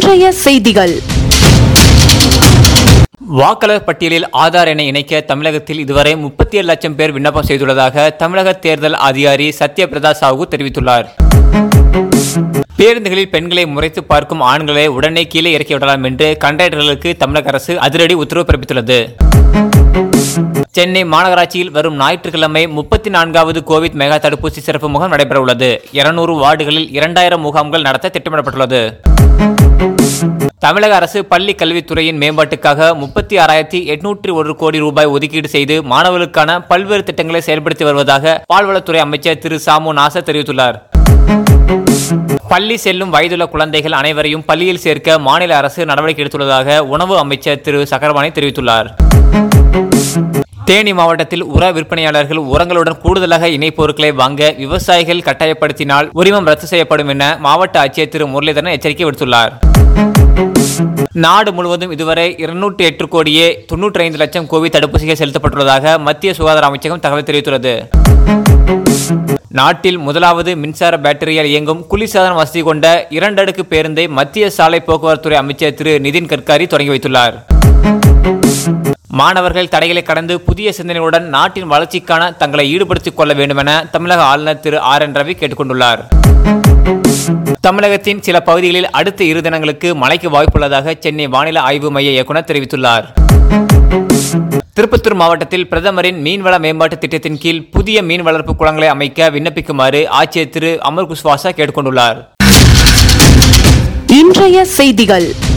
இன்றைய செய்திகள் வாக்காளர் பட்டியலில் ஆதார் எண்ணை இணைக்க தமிழகத்தில் இதுவரை முப்பத்தி ஏழு லட்சம் பேர் விண்ணப்பம் செய்துள்ளதாக தமிழக தேர்தல் அதிகாரி சத்யபிரதா சாஹூ தெரிவித்துள்ளார் பேருந்துகளில் பெண்களை முறைத்து பார்க்கும் ஆண்களை உடனே கீழே இறக்கி விடலாம் என்று கண்டக்டர்களுக்கு தமிழக அரசு அதிரடி உத்தரவு பிறப்பித்துள்ளது சென்னை மாநகராட்சியில் வரும் ஞாயிற்றுக்கிழமை முப்பத்தி நான்காவது கோவிட் மெகா தடுப்பூசி சிறப்பு முகாம் நடைபெற உள்ளது இருநூறு வார்டுகளில் இரண்டாயிரம் முகாம்கள் நடத்த திட்டமிடப்பட்டுள்ளது தமிழக அரசு பள்ளி கல்வித்துறையின் மேம்பாட்டுக்காக முப்பத்தி ஆறாயிரத்தி எட்நூற்றி ஒரு கோடி ரூபாய் ஒதுக்கீடு செய்து மாணவர்களுக்கான பல்வேறு திட்டங்களை செயல்படுத்தி வருவதாக பால்வளத்துறை அமைச்சர் திரு சாமு நாசர் தெரிவித்துள்ளார் பள்ளி செல்லும் வயதுள்ள குழந்தைகள் அனைவரையும் பள்ளியில் சேர்க்க மாநில அரசு நடவடிக்கை எடுத்துள்ளதாக உணவு அமைச்சர் திரு சக்கரபாணி தெரிவித்துள்ளார் தேனி மாவட்டத்தில் உர விற்பனையாளர்கள் உரங்களுடன் கூடுதலாக இணைப் பொருட்களை வாங்க விவசாயிகள் கட்டாயப்படுத்தினால் உரிமம் ரத்து செய்யப்படும் என மாவட்ட ஆட்சியர் திரு முரளிதரன் எச்சரிக்கை விடுத்துள்ளார் நாடு முழுவதும் இதுவரை இருநூற்றி எட்டு கோடியே தொன்னூற்றி ஐந்து லட்சம் கோவிட் தடுப்பூசிகள் செலுத்தப்பட்டுள்ளதாக மத்திய சுகாதார அமைச்சகம் தகவல் தெரிவித்துள்ளது நாட்டில் முதலாவது மின்சார பேட்டரியால் இயங்கும் குளிர்சாதன வசதி கொண்ட இரண்டடுக்கு பேருந்தை மத்திய சாலை போக்குவரத்துறை அமைச்சர் திரு நிதின் கட்காரி தொடங்கி வைத்துள்ளார் மாணவர்கள் தடைகளை கடந்து புதிய சிந்தனையுடன் நாட்டின் வளர்ச்சிக்கான தங்களை ஈடுபடுத்திக் கொள்ள வேண்டுமென தமிழக ஆளுநர் திரு ஆர் என் ரவி கேட்டுக்கொண்டுள்ளார் தமிழகத்தின் சில பகுதிகளில் அடுத்த இரு தினங்களுக்கு மழைக்கு வாய்ப்புள்ளதாக சென்னை வானிலை ஆய்வு மைய இயக்குநர் தெரிவித்துள்ளார் திருப்பத்தூர் மாவட்டத்தில் பிரதமரின் மீன்வள மேம்பாட்டு திட்டத்தின் கீழ் புதிய மீன் வளர்ப்பு குளங்களை அமைக்க விண்ணப்பிக்குமாறு ஆட்சியர் திரு அமர் குஸ்வாசா கேட்டுக்கொண்டுள்ளார் இன்றைய செய்திகள்